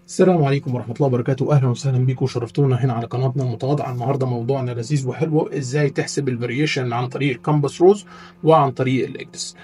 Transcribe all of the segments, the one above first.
السلام عليكم ورحمة الله وبركاته أهلا وسهلا بيكم وشرفتونا هنا على قناتنا المتواضعة النهاردة موضوعنا لذيذ وحلو إزاي تحسب الفاريشن عن طريق الكامبس روز وعن طريق الإكدس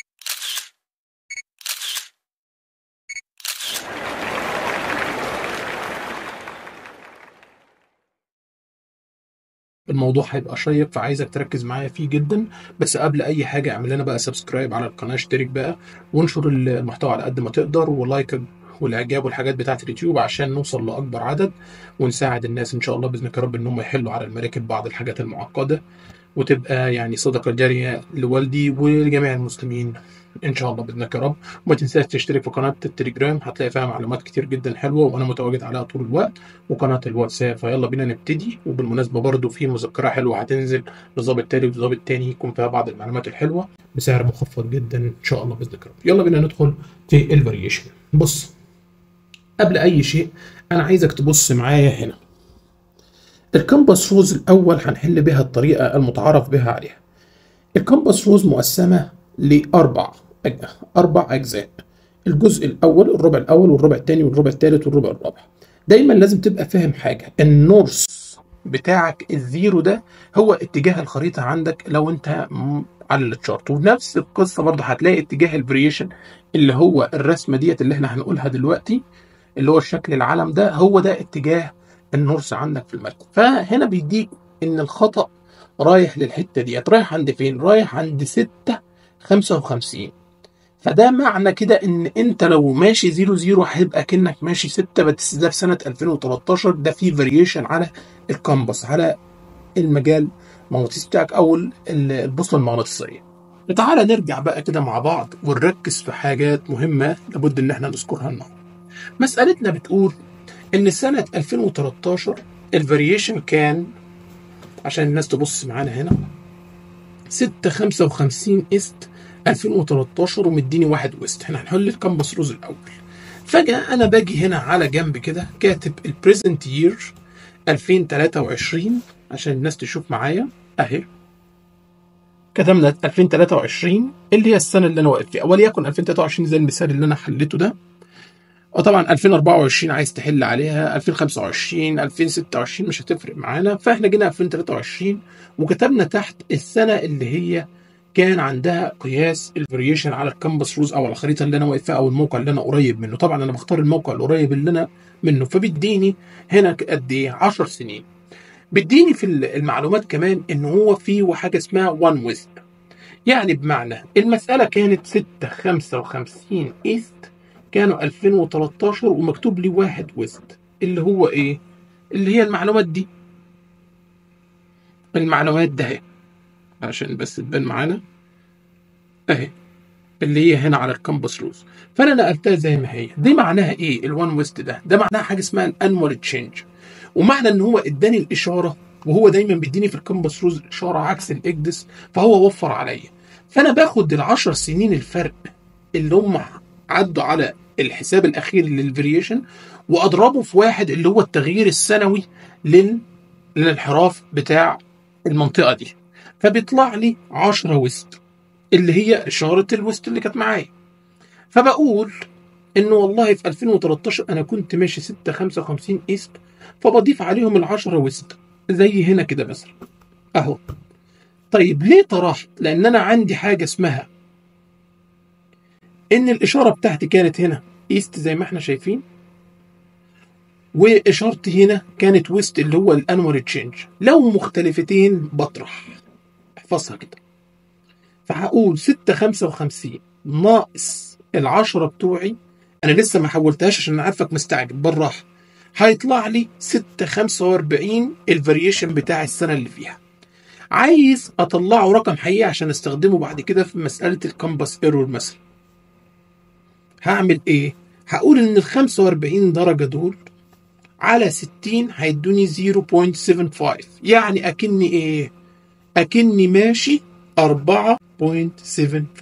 الموضوع هيبقى شيق فعايزك تركز معايا فيه جدا بس قبل اي حاجه اعمل لنا بقى سبسكرايب على القناه اشترك بقى وانشر المحتوى على قد ما تقدر ولايك والاعجاب والحاجات بتاعت اليوتيوب عشان نوصل لاكبر عدد ونساعد الناس ان شاء الله باذنك يا رب ان هم يحلوا على المراكب بعض الحاجات المعقده وتبقى يعني صدقه جاريه لوالدي ولجميع المسلمين ان شاء الله باذنك يا رب وما تنساش تشترك في قناه التليجرام هتلاقي فيها معلومات كتير جدا حلوه وانا متواجد عليها طول الوقت وقناه الواتساب فيلا بينا نبتدي وبالمناسبه برضو في مذكره حلوه هتنزل لظابط تالت وظابط تاني يكون فيها بعض المعلومات الحلوه بسعر مخفض جدا ان شاء الله باذنك يا رب يلا بينا ندخل في الفاريشن بص قبل اي شيء انا عايزك تبص معايا هنا الكمبس روز الاول هنحل بها الطريقه المتعارف بها عليها الكمبس روز مقسمه لاربع أج- اربع اجزاء الجزء الاول الربع الاول والربع الثاني والربع الثالث والربع الرابع دايما لازم تبقى فاهم حاجه النورث بتاعك الزيرو ده هو اتجاه الخريطه عندك لو انت م- على التشارت ونفس القصه برضه هتلاقي اتجاه الفريشن اللي هو الرسمه ديت اللي احنا هنقولها دلوقتي اللي هو الشكل العلم ده هو ده اتجاه النورس عندك في المركب فهنا بيديك ان الخطأ رايح للحتة ديت رايح عند فين رايح عند 6 55 فده معنى كده ان انت لو ماشي 0 0 هيبقى كأنك ماشي 6 بس ده في سنة 2013 ده في فاريشن على الكامبس على المجال المغناطيسي بتاعك او ال- البوصلة المغناطيسية تعالى نرجع بقى كده مع بعض ونركز في حاجات مهمة لابد ان احنا نذكرها النهارده مسألتنا بتقول إن سنة 2013 الفاريشن كان عشان الناس تبص معانا هنا 655 است 2013 ومديني واحد ويست احنا هنحل الكامبس روز الأول فجأة أنا باجي هنا على جنب كده كاتب البريزنت يير 2023 عشان الناس تشوف معايا أهي كتبنا 2023 اللي هي السنة اللي أنا واقف فيها وليكن 2023 زي المثال اللي أنا حليته ده وطبعا 2024 عايز تحل عليها 2025 2026 مش هتفرق معانا فاحنا جينا 2023 وكتبنا تحت السنه اللي هي كان عندها قياس الفاريشن على الكامبس روز او على الخريطه اللي انا واقف فيها او الموقع اللي انا قريب منه طبعا انا بختار الموقع القريب اللي انا منه فبيديني هنا قد ايه 10 سنين بيديني في المعلومات كمان ان هو في حاجه اسمها 1 ويست يعني بمعنى المساله كانت 6 55 ايست كانوا 2013 ومكتوب لي واحد ويست اللي هو ايه؟ اللي هي المعلومات دي المعلومات ده اهي عشان بس تبان معانا اهي اللي هي هنا على الكامبس روز فانا نقلتها زي ما هي دي معناها ايه الوان ويست ده ده معناها حاجه اسمها الانوال تشينج ومعنى ان هو اداني الاشاره وهو دايما بيديني في الكامبس روز اشاره عكس الاكدس فهو وفر عليا فانا باخد العشر سنين الفرق اللي هم عدوا على الحساب الاخير للفاريشن واضربه في واحد اللي هو التغيير السنوي لل... للانحراف بتاع المنطقه دي فبيطلع لي 10 ويست اللي هي اشاره الويست اللي كانت معايا فبقول انه والله في 2013 انا كنت ماشي 6 55 ايست فبضيف عليهم ال 10 ويست زي هنا كده مثلا اهو طيب ليه طرحت لان انا عندي حاجه اسمها ان الاشاره بتاعتي كانت هنا ايست زي ما احنا شايفين واشارتي هنا كانت ويست اللي هو الانوال تشينج لو مختلفتين بطرح احفظها كده فهقول 6 55 ناقص العشرة بتوعي انا لسه ما حولتهاش عشان انا عارفك مستعجل بالراحه هيطلع لي 6 45 الفاريشن بتاع السنه اللي فيها عايز اطلعه رقم حقيقي عشان استخدمه بعد كده في مساله الكامبس ايرور مثلا هعمل ايه؟ هقول ان ال 45 درجة دول على 60 هيدوني 0.75 يعني اكني ايه؟ اكني ماشي 4.75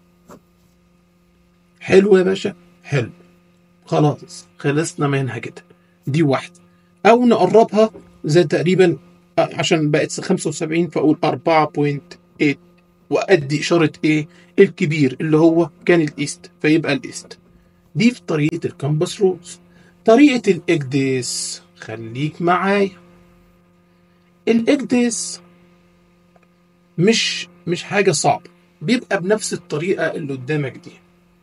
حلو يا باشا؟ حلو خلاص خلصنا منها كده دي واحدة او نقربها زي تقريبا عشان بقت 75 فاقول 4.8 وادي اشاره ايه الكبير اللي هو كان الايست فيبقى الايست دي في طريقه الكامبس روز طريقة الإجديس خليك معايا الإجديس مش مش حاجة صعبة بيبقى بنفس الطريقة اللي قدامك دي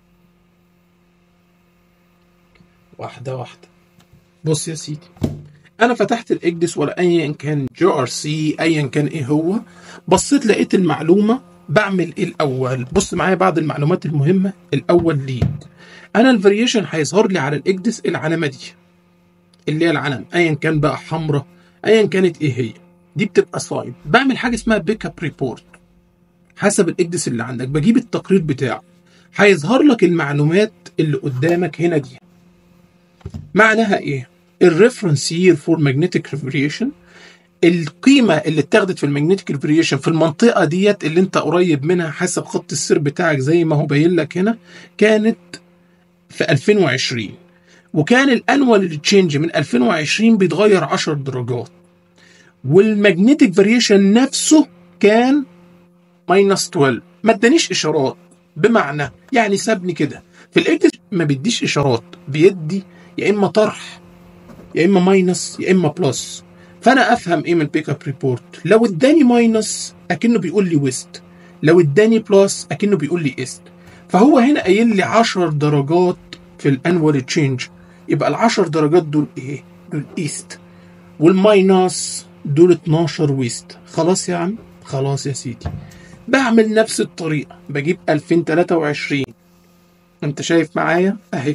واحدة واحدة بص يا سيدي انا فتحت الاجدس ولا ايا كان جي ار سي ايا كان ايه هو بصيت لقيت المعلومه بعمل ايه الاول بص معايا بعض المعلومات المهمه الاول ليك انا الفاريشن هيظهر لي على الاجدس العلامه دي اللي هي العلم ايا كان بقى حمراء ايا كانت ايه هي دي بتبقى ساين بعمل حاجه اسمها بيك اب ريبورت حسب الاجدس اللي عندك بجيب التقرير بتاعه هيظهر لك المعلومات اللي قدامك هنا دي معناها ايه الريفرنس يير فور ماجنتيك فاريشن القيمه اللي اتاخدت في الماجنتيك فاريشن في المنطقه ديت اللي انت قريب منها حسب خط السير بتاعك زي ما هو باين لك هنا كانت في 2020 وكان الانوال تشينج من 2020 بيتغير 10 درجات والماجنتيك فاريشن نفسه كان ماينس 12 ما ادانيش اشارات بمعنى يعني سابني كده في الاكتف ما بيديش اشارات بيدي يا اما طرح يا اما ماينس يا اما بلس فانا افهم ايه من البيك اب ريبورت لو اداني ماينس اكنه بيقول لي ويست لو اداني بلس اكنه بيقول لي ايست فهو هنا قايل لي 10 درجات في الانوال تشينج يبقى ال 10 درجات دول ايه دول ايست والماينس دول 12 ويست خلاص يا عم خلاص يا سيدي بعمل نفس الطريقه بجيب 2023 انت شايف معايا اهي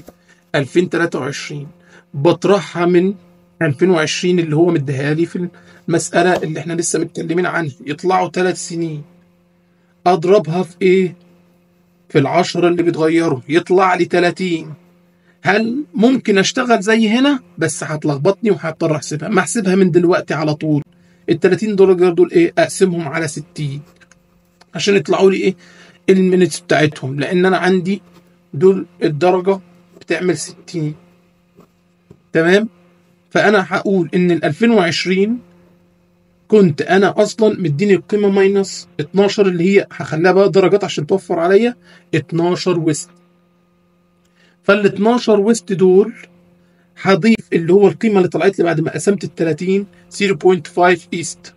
2023 بطرحها من 2020 اللي هو مديها لي في المسألة اللي احنا لسه متكلمين عنها يطلعوا ثلاث سنين أضربها في إيه؟ في العشرة اللي بيتغيروا يطلع لي 30 هل ممكن أشتغل زي هنا؟ بس هتلخبطني وهضطر أحسبها ما أحسبها من دلوقتي على طول ال 30 درجة دول إيه؟ أقسمهم على 60 عشان يطلعوا لي إيه؟ المينتس بتاعتهم لأن أنا عندي دول الدرجة بتعمل 60 تمام فانا هقول ان ال 2020 كنت انا اصلا مديني القيمه ماينس 12 اللي هي هخليها بقى درجات عشان توفر عليا 12 ويست فال 12 ويست دول هضيف اللي هو القيمه اللي طلعت لي بعد ما قسمت ال 30 0.5 ايست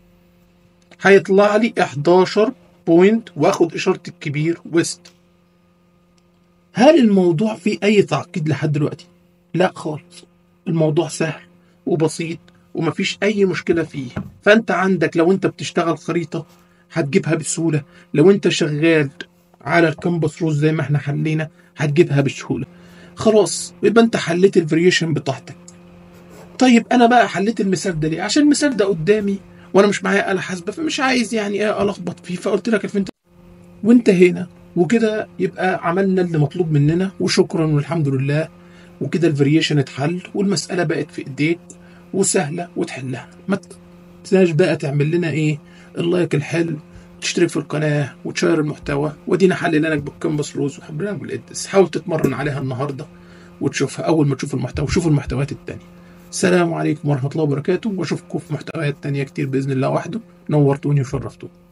هيطلع لي 11 بوينت واخد اشاره الكبير ويست هل الموضوع فيه اي تعقيد لحد دلوقتي لا خالص الموضوع سهل وبسيط ومفيش اي مشكله فيه فانت عندك لو انت بتشتغل خريطه هتجيبها بسهوله لو انت شغال على الكامبس روز زي ما احنا حلينا هتجيبها بسهوله خلاص يبقى انت حليت الفاريشن بتاعتك طيب انا بقى حليت المثال ده ليه عشان المثال ده قدامي وانا مش معايا آلة حاسبة فمش عايز يعني ايه الخبط فيه فقلت لك انت وانتهينا وكده يبقى عملنا اللي مطلوب مننا وشكرا والحمد لله وكده الفاريشن اتحل والمسألة بقت في ايديك وسهلة وتحلها ما تنساش بقى تعمل لنا ايه اللايك الحلو تشترك في القناة وتشير المحتوى ودينا حل لك بالكمبس روز وحبنا بالإدس حاول تتمرن عليها النهاردة وتشوفها أول ما تشوف المحتوى وشوف المحتويات التانية السلام عليكم ورحمة الله وبركاته واشوفكم في محتويات تانية كتير بإذن الله وحده نورتوني وشرفتوني